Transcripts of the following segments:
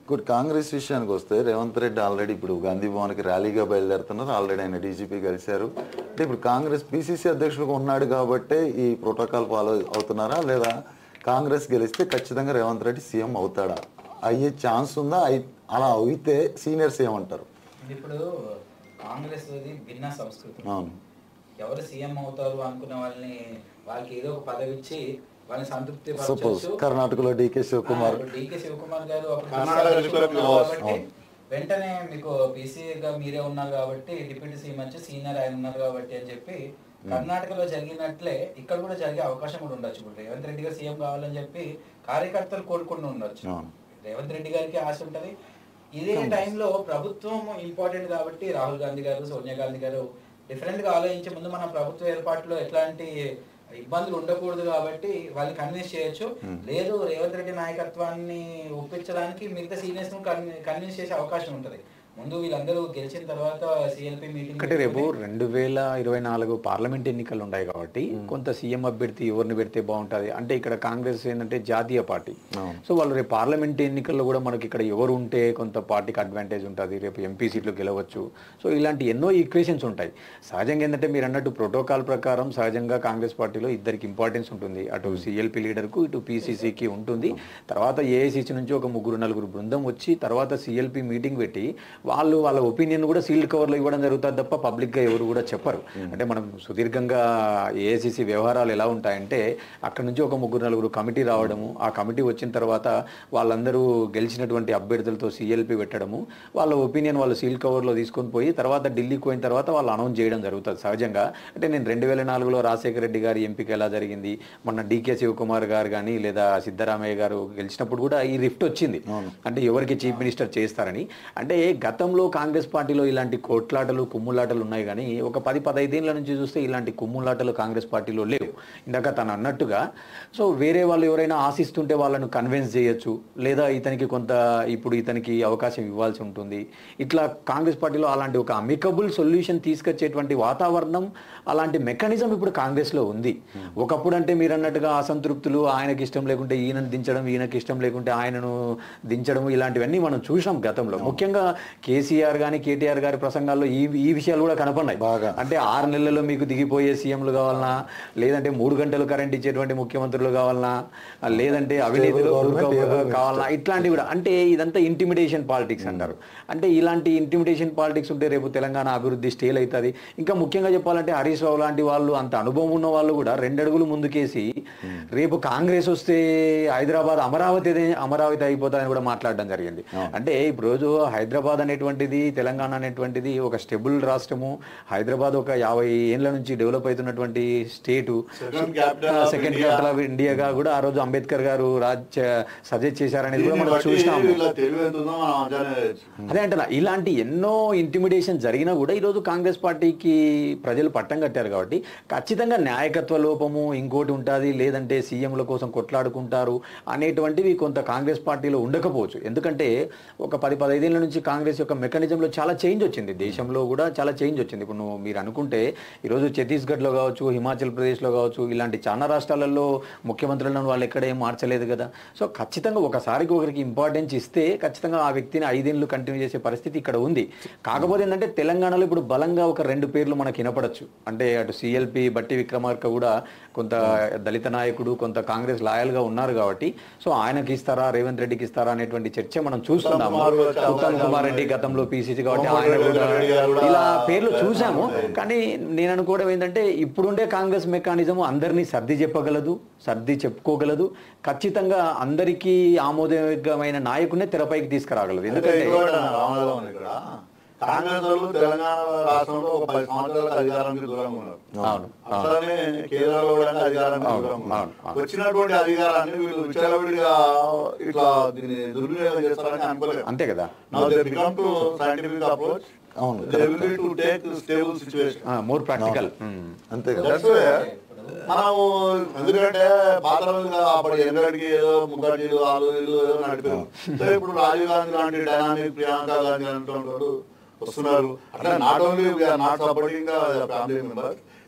ఇప్పుడు కాంగ్రెస్ విషయానికి వస్తే రేవంత్ రెడ్డి ఆల్రెడీ ఇప్పుడు గాంధీ భవన్కి ర్యాలీగా బయలుదేరుతున్నారు ఆల్రెడీ ఆయన డీజీపీ కలిశారు అంటే ఇప్పుడు కాంగ్రెస్ పిసిసి అధ్యక్షుడిగా ఉన్నాడు కాబట్టే ఈ ప్రోటోకాల్ ఫాలో అవుతున్నారా లేదా కాంగ్రెస్ గెలిస్తే ఖచ్చితంగా రేవంత్ రెడ్డి సీఎం అవుతాడా అయ్యే ఛాన్స్ ఉందా అయి- అలా అయితే సీనియర్ సీఎం అంటారు ఇప్పుడు కాంగ్రెస్ అది భిన్న సంస్కృతి అవును ఎవరు సీఎం అవుతారు అనుకున్న వాళ్ళని వాళ్ళకి ఏదో ఒక పదవి ఇచ్చి వాళ్ళని సంతృప్తి సపోజ్ పరచొచ్చు. కర్ణాటకలో డీకే శివకుమార్ ఆ, ఇప్పుడు డీకే శివకుమార్ గారు అప్పుడు కర్ణాటక PCI అధ్యక్షుడు అధ్యక్షుడు కాబట్టి అవును. వెంటనే మీకు పీసీ గా మీరే ఉన్నారు కాబట్టి డిప్యూటీ సీఎం వచ్చి సీనియర్ ఆయన ఉన్నారు కాబట్టి అని చెప్పి కర్ణాటకలో జరిగినట్లే ఇక్కడ కూడా జరిగే అవకాశం కూడా ఉండొచ్చు ఇప్పుడు రేవంత్ రెడ్డి గారు సీఎం కావాలని చెప్పి కార్యకర్తలు కోరుకుంటూ ఉండొచ్చు అవును. రేవంత్ రెడ్డి గారికి ఆశ ఉంటది ఇదే టైంలో ప్రభుత్వం ఇంపార్టెంట్ కాబట్టి రాహుల్ గాంధీ గారు సోనియా గాంధీ గారు డిఫరెంట్ గా ఆలోచించే ముందు మన ప్రభుత్వ ఏర్పాటులో ఎట్లాంటి ఇబ్బందులు ఉండకూడదు కాబట్టి వాళ్ళని కన్విన్స్ చేయొచ్చు లేదు రేవంత్ రెడ్డి నాయకత్వాన్ని ఒప్పించడానికి మిగతా సీనియర్స్ కన్విన్స్ చేసే అవకాశం ఉంటది ముందు వీళ్ళందరూ గెలిచిన తర్వాత సిఎల్పి మీటింగ్ ఒకటి రేపు రెండు వేల ఇరవై నాలుగు పార్లమెంట్ ఎన్నికలు ఉన్నాయి కాబట్టి కొంత సీఎం అభ్యర్థి ఎవరిని పెడితే బాగుంటుంది అంటే ఇక్కడ కాంగ్రెస్ ఏంటంటే జాతీయ పార్టీ సో వాళ్ళు రేపు పార్లమెంట్ ఎన్నికల్లో కూడా మనకి ఇక్కడ ఎవరు ఉంటే కొంత పార్టీకి అడ్వాంటేజ్ ఉంటుంది రేపు ఎంపీ సీట్లు గెలవచ్చు సో ఇలాంటి ఎన్నో ఈక్వేషన్స్ ఉంటాయి సహజంగా ఏంటంటే మీరు అన్నట్టు ప్రోటోకాల్ ప్రకారం సహజంగా కాంగ్రెస్ పార్టీలో ఇద్దరికి ఇంపార్టెన్స్ ఉంటుంది అటు సిఎల్పి లీడర్కు ఇటు పీసీసీకి ఉంటుంది తర్వాత ఏఐసీసీ నుంచి ఒక ముగ్గురు నలుగురు బృందం వచ్చి తర్వాత సిఎల్పి మీటింగ్ పెట్టి వాళ్ళు వాళ్ళ ఒపీనియన్ కూడా సీల్డ్ కవర్లో ఇవ్వడం జరుగుతుంది తప్ప పబ్లిక్గా ఎవరు కూడా చెప్పరు అంటే మనం సుదీర్ఘంగా ఏఐసీసీ వ్యవహారాలు ఎలా ఉంటాయంటే అక్కడ నుంచి ఒక ముగ్గురు నలుగురు కమిటీ రావడము ఆ కమిటీ వచ్చిన తర్వాత వాళ్ళందరూ గెలిచినటువంటి అభ్యర్థులతో సిఎల్పి పెట్టడము వాళ్ళ ఒపీనియన్ వాళ్ళు సీల్ కవర్లో తీసుకొని పోయి తర్వాత ఢిల్లీకి పోయిన తర్వాత వాళ్ళు అనౌన్స్ చేయడం జరుగుతుంది సహజంగా అంటే నేను రెండు వేల నాలుగులో రాజశేఖర రెడ్డి గారి ఎంపిక ఎలా జరిగింది మొన్న డీకే శివకుమార్ గారు కానీ లేదా సిద్ధరామయ్య గారు గెలిచినప్పుడు కూడా ఈ రిఫ్ట్ వచ్చింది అంటే ఎవరికి చీఫ్ మినిస్టర్ చేస్తారని అంటే గతంలో కాంగ్రెస్ పార్టీలో ఇలాంటి కొట్లాటలు కుమ్ములాటలు ఉన్నాయి కానీ ఒక పది పదైదేళ్ల నుంచి చూస్తే ఇలాంటి కుమ్ములాటలు కాంగ్రెస్ పార్టీలో లేవు ఇందాక తను అన్నట్టుగా సో వేరే వాళ్ళు ఎవరైనా ఆశిస్తుంటే వాళ్ళను కన్విన్స్ చేయొచ్చు లేదా ఇతనికి కొంత ఇప్పుడు ఇతనికి అవకాశం ఇవ్వాల్సి ఉంటుంది ఇట్లా కాంగ్రెస్ పార్టీలో అలాంటి ఒక అమికబుల్ సొల్యూషన్ తీసుకొచ్చేటువంటి వాతావరణం అలాంటి మెకానిజం ఇప్పుడు కాంగ్రెస్లో ఉంది ఒకప్పుడు అంటే మీరు అన్నట్టుగా అసంతృప్తులు ఆయనకి ఇష్టం లేకుంటే ఈయనను దించడం ఈయనకి ఇష్టం లేకుంటే ఆయనను దించడం ఇలాంటివన్నీ మనం చూసాం గతంలో ముఖ్యంగా కేసీఆర్ కానీ కేటీఆర్ గారి ప్రసంగాల్లో ఈ ఈ విషయాలు కూడా కనపడినాయి బాగా. అంటే ఆరు నెలల్లో మీకు దిగిపోయే సీఎంలు కావాలన్నా లేదంటే మూడు గంటలు కరెంట్ ఇచ్చేటువంటి ముఖ్యమంత్రులు కావాలన్నా లేదంటే అవినీతిలో government, ఏ government కావాలన్నా ఇట్లాంటివి కూడా అంటే ఇదంతా ఇంటిమిడేషన్ పాలిటిక్స్ అంటారు అంటే ఇలాంటి ఇంటిమిడేషన్ పాలిటిక్స్ ఉంటే రేపు తెలంగాణ అభివృద్ధి స్టేల్ అవుతుంది ఇంకా ముఖ్యంగా చెప్పాలంటే హరీష్ రావు లాంటి వాళ్ళు అంత అనుభవం ఉన్న వాళ్ళు కూడా రెండు అడుగులు ముందుకేసి రేపు కాంగ్రెస్ వస్తే హైదరాబాద్ అమరావతి అదే- అమరావతి అయిపోతుందని కూడా మాట్లాడడం జరిగింది అంటే ఇప్పుడు రోజు హైదరాబాద్ అనేటువంటిది తెలంగాణ అనేటువంటిది ఒక స్టెబుల్ రాష్ట్రము హైదరాబాద్ ఒక యాభై ఏళ్ళ నుంచి డెవలప్ అవుతున్నటువంటి state Second capital of second India. Capital of ఇండియాగా కూడా ఆ రోజు అంబేద్కర్ గారు రాజ్ సజెస్ట్ చేశారనేది కూడా దీన్ని మనం బట్టి చూసినాము వీళ్ళ తెలివి ఎంత ఉందో మనం అంచనా వేయొచ్చు. అదే అంటున్నా ఇలాంటి ఎన్నో ఇంటిమిడేషన్ జరిగినా కూడా ఈరోజు కాంగ్రెస్ పార్టీకి ప్రజలు పట్టం కట్టారు కాబట్టి ఖచ్చితంగా నాయకత్వ లోపము ఇంకోటి ఉంటుంది లేదంటే సీఎంల కోసం కొట్లాడుకుంటారు అనేటువంటివి కొంత కాంగ్రెస్ పార్టీలో ఉండకపోవచ్చు ఎందుకంటే ఒక పది పదైదేళ్ల నుంచి కాంగ్రెస్ యొక్క మెకానిజంలో చాలా చేంజ్ వచ్చింది దేశంలో కూడా చాలా చేంజ్ వచ్చింది ఇప్పుడు నువ్వు మీరు అనుకుంటే ఈరోజు ఛత్తీస్గఢ్లో కావచ్చు హిమాచల్ ప్రదేశ్లో కావచ్చు ఇలాంటి చాలా రాష్ట్రాలలో ముఖ్యమంత్రులను వాళ్ళు ఎక్కడ ఏం మార్చలేదు కదా సో ఖచ్చితంగా ఒకసారికి ఒకరికి ఇంపార్టెన్స్ ఇస్తే ఖచ్చితంగా ఆ వ్యక్తిని ఐదేళ్ళు కంటిన్యూ చేసే పరిస్థితి ఇక్కడ ఉంది కాకపోతే ఏంటంటే తెలంగాణలో ఇప్పుడు బలంగా ఒక రెండు పేర్లు మనకి వినపడచ్చు అంటే అటు సిఎల్పి బట్టి విక్రమార్క కూడా కొంత దళిత నాయకుడు కొంత కాంగ్రెస్ లాయల్గా ఉన్నారు కాబట్టి సో ఆయనకి ఇస్తారా రేవంత్ రెడ్డికి ఇస్తారా అనేటువంటి చర్చ మనం చూస్తున్నాము కుమార్ కూడా చాలా ఉత్తమ్ కుమార్ అవకాశాలు రెడ్డి ఉన్నాయి. గతంలో పీసీసీ కాబట్టి కోమటిరెడ్డి ఆయన కూడా వెంకటరెడ్డి గారు కూడా ఇలా పేర్లు చూసాము ఉన్నాయి. కానీ నేను అనుకోవడం ఏంటంటే ఇప్పుడుండే కాంగ్రెస్ మెకానిజం అందరినీ సర్ది చెప్పగలదు సర్ది చెప్పుకోగలదు ఖచ్చితంగా అందరికీ ఆమోదయోగ్యమైన నాయకుడినే తెరపైకి తీసుకురాగలదు అయితే ఎందుకంటే ఇంకోటి అన్న రామరాజు ఉంది ఇక్కడ కాంగ్రెస్ వాళ్ళు తెలంగాణ రాష్ట్రంలో ఒక పది సంవత్సరాలకు అధికారానికి దూరంగా ఉన్నారు అవును అట్లనే కేంద్రంలో కూడా అధికారానికి అవును, దూరంగా ఉన్నారు. అవును, అవును. వచ్చినటువంటి అధికారాన్ని వీళ్ళు విచ్చలవిడిగా ఇట్లా దీన్ని దుర్వినియోగం చేస్తారని అనుకోలేదు అంతే కదా Now they become to scientific approach. అవును, They will need to take stable situation. More practical అంతే కదా That's why మనము ఎందుకంటే పాత రోజులుగా అప్పుడు ఎన్నడికి ఏదో ముక్కటి వాళ్ళు వీళ్ళు ఏదో నడిపారు సో ఇప్పుడు రాజీవ్ గాంధీ లాంటి డైనామిక్ ప్రియాంక గాంధీ లాంటి వాళ్ళు వస్తున్నారు అట్లా not only we're not supporting family member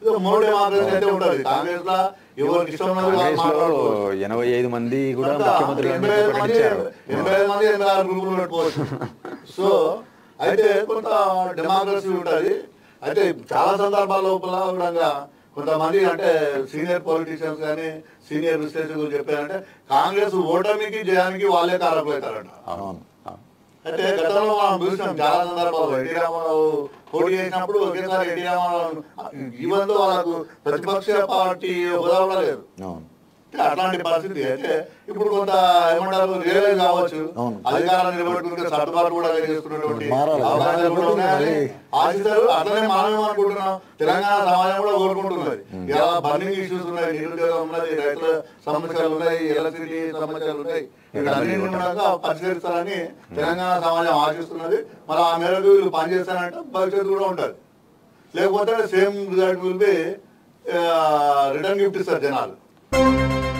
ఇదో మోడీ డెమోక్రసీ అయితే ఉంటది కాంగ్రెస్ లో ఎవరికి ఇష్టం ఉన్నది వాళ్ళు కాంగ్రెస్ లో మాట్లాడుకోవచ్చు. ఎనభై ఐదు మంది కూడా అంతా ముఖ్యమంత్రులు ఎనభై ఐదు మంది ప్రకటించారు ఎనభై ఐదు మంది ఎనభై ఆరు గ్రూపులు పెట్టుకోవచ్చు సో అయితే కొంత డెమోక్రసీ ఉంటది అయితే చాలా సందర్భాల లోపల కూడా కొంతమంది అంటే సీనియర్ పొలిటీషియన్స్ కానీ సీనియర్ విశ్లేషకులు చెప్పారంటే కాంగ్రెస్ ఓటమికి జయానికి వాళ్ళే కారకులు అవుతారంట అవును అవును. అయితే గతంలో మనం చూసినాం చాలా సందర్భాల్లో ఎన్టీ రామారావు పోటీ చేసినప్పుడు ఒకేసారి ఎన్టీ రామారావు ఈవెన్ వాళ్ళకు ప్రతిపక్ష పార్టీ హోదా కూడా లేదు అవును అంటే అట్లాంటి పరిస్థితి అయితే ఇప్పుడు కొంత ఏమంటారు రియలైజ్ కావచ్చు అవును. అధికారాన్ని నిలబెట్టుకుంటే సర్దుబాటు కూడా చేసుకున్నటువంటి మారాలి. అవకాశాలు కూడా ఉన్నాయని మళ్ళీ ఆశిస్తారు అట్లనే మనం అనుకుంటున్నాం తెలంగాణ సమాజం కూడా కోరుకుంటున్నది ఇలా బర్నింగ్ ఇష్యూస్ ఉన్నాయి నిరుద్యోగం ఉన్నది రైతుల సమస్యలు ఉన్నాయి ఎలక్ట్రిసిటీ సమస్యలు ఉన్నాయి ఇక్కడ అన్ని కూడా పరిష్కరిస్తారని తెలంగాణ సమాజం ఆశిస్తున్నది మరి ఆ మేరకు వీళ్ళు పనిచేస్తారంటే భవిష్యత్తు కూడా ఉంటుంది లేకపోతే same result will be return gift ఇస్తారు జనాలు